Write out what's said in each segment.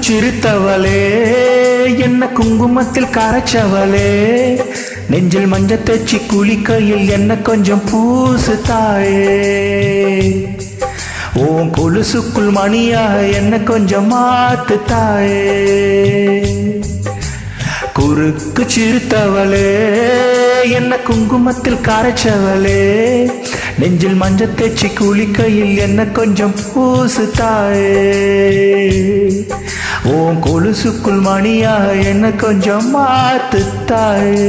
சிரித்தவளே என்ன குங்குமத்தில் கரைச்சவளே நெஞ்சில் மஞ்சள் தேச்சி குளிக்கையில் என்ன கொஞ்சம் பூசு தாயே உன் கொலுசுக்குள் மணியாக என்ன கொஞ்சம் மாத்து தாயே குறுக்கு சிரித்தவளே என்ன குங்குமத்தில் கரைச்சவளே நெஞ்சில் மஞ்சள் தேச்சி குளிக்கையில் என்ன கொஞ்சம் பூசு தாயே உன் கொலுசுக்குள் மணியாக என்ன கொஞ்சம் மாத்து தாயே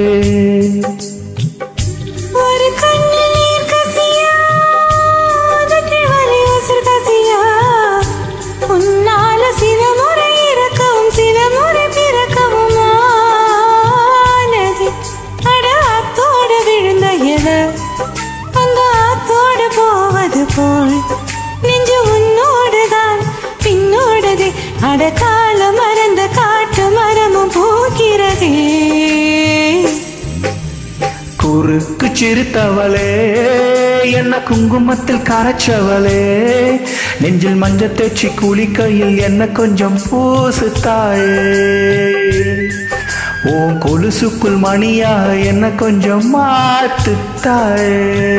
ஒரு கண்ணில் நீர் கசியா, அதட்டில் வலி உசிர் கசியா. உன்னால சில முறை இறக்கவும், சில முறை பிறக்கவும் ஆனது. அட ஆத்தோட விழுந்த இலை, அந்த ஆத்தோட போவது போல் நெஞ்சு உன்னோடுதான் பின்னோடுதே அட கால மறந்த காட்டு மரமும் பூக்கிறதே குறுக்கு சிரித்தவளே என்ன குங்குமத்தில் கரைச்சவளே நெஞ்சில் மஞ்சள் தேய்ச்சி குளிக்கையில் என்ன கொஞ்சம் பூசு தாயே உன் கொலுசுக்குள் மணியா என்ன கொஞ்சம் மாத்து தாயே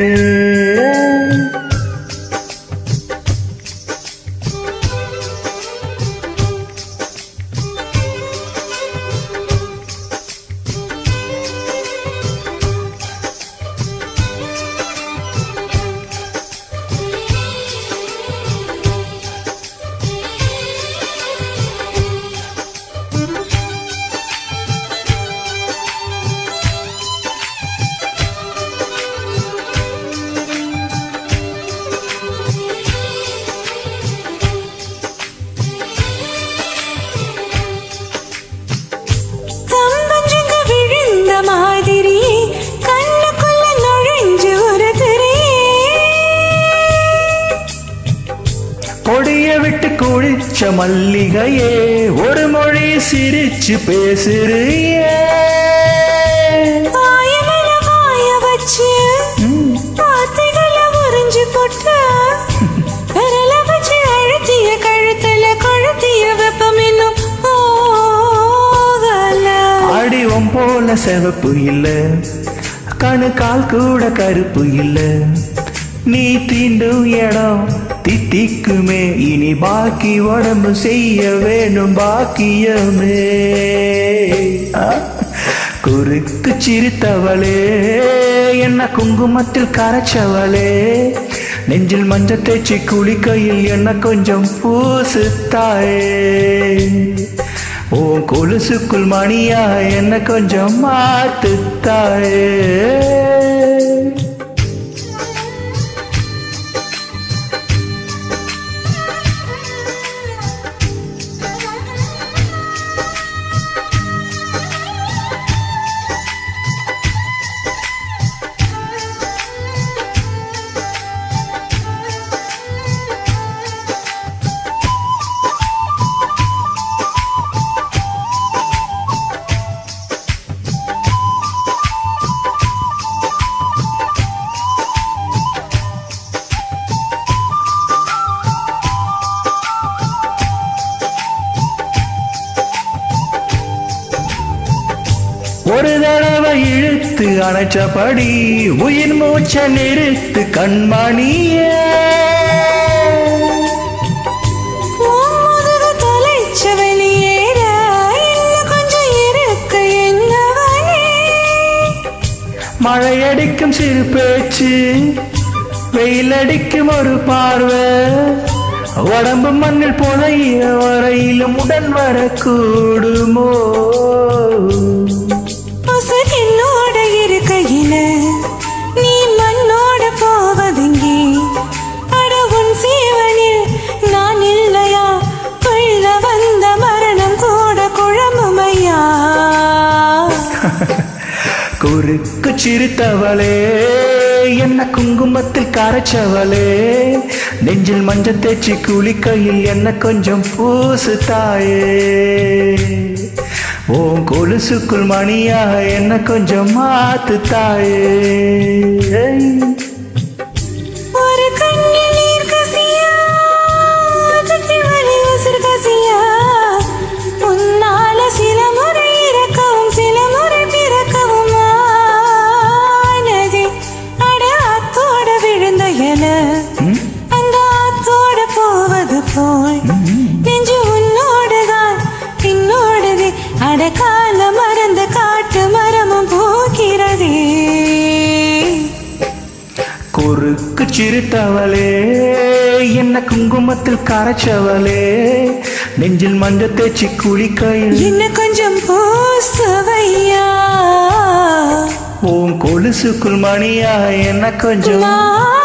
கம்பஞ்சங்க விழுந்த மாதிரி கண்ணுக்குள்ள நுழைஞ்சு ஒரு கொடிய விட்டு குளிச்ச மல்லிகையே ஒரு மொழி சிரிச்சு பேசுறியே பாயமல பாய வச்சு வார்த்தைகளை உறிஞ்சு போட்டு விரல வச்சு அழுத்திய கழுத்துல கொழுத்திய வெப்பம் இன்னும் போகல அடிவம் போல சிவப்பு இல்ல கணு கால் கூட கருப்பு இல்ல நீ தீண்டும் இடம் தித்திக்குமே இனி பாக்கி உடம்பு செய்ய வேணும் பாக்கியமே ஆ, குறுக்கு சிரித்தவளே என்ன குங்குமத்தில் கரைச்சவளே நெஞ்சில் மஞ்சள் தேய்ச்சி குளிக்கையில் என்ன கொஞ்சம் பூசு தாயே உன் கொலுசுக்குள் மணியா என்ன கொஞ்சம் மாத்து தாயே ஒரு தடவை இழுத்து அணைச்சபடி உயிர் மூச்ச நிறுத்து கண்மணியே முதுகு தொலைச்ச வெளியேற இன்னும் கொஞ்சம் இருக்கு என்ன வழி மழையடிக்கும் சிறு பேச்சு வெயிலடிக்கும் ஒரு பார்வை உடம்பு மண்ணில் புதைய வரையிலும் உடன் வரக்கூடுமோ உசுர் என்னோட இருக்கையில நீ மண்ணோட போவதெங்கே அட உன் சீவனில் நான் இல்லையா கொள்ள வந்த மரணம் கூட குழம்புமையா குறுக்கு சிரித்தவளே என்ன குங்குமத்தில் கரைச்சவளே நெஞ்சில் மஞ்சள் தேய்ச்சி குளிக்கையில் என்ன கொஞ்சம் பூசு தாயே உன் கொலுசுக்குள் மணியா என்ன கொஞ்சம் மாத்து தாயே ஒரு கண்ணில் நீர் கசியா அதற்கு வலி உசுர் கசியா குச்சிருத்தவளே என்ன குங்குமத்தில் கரைச்சவளே நெஞ்சில் மஞ்ச தேய்ச்சி குளிக்கையில் என்ன கொஞ்சம் பூசவையா உன் கொலுசுக்குள் மணியா என்ன கொஞ்சம் மா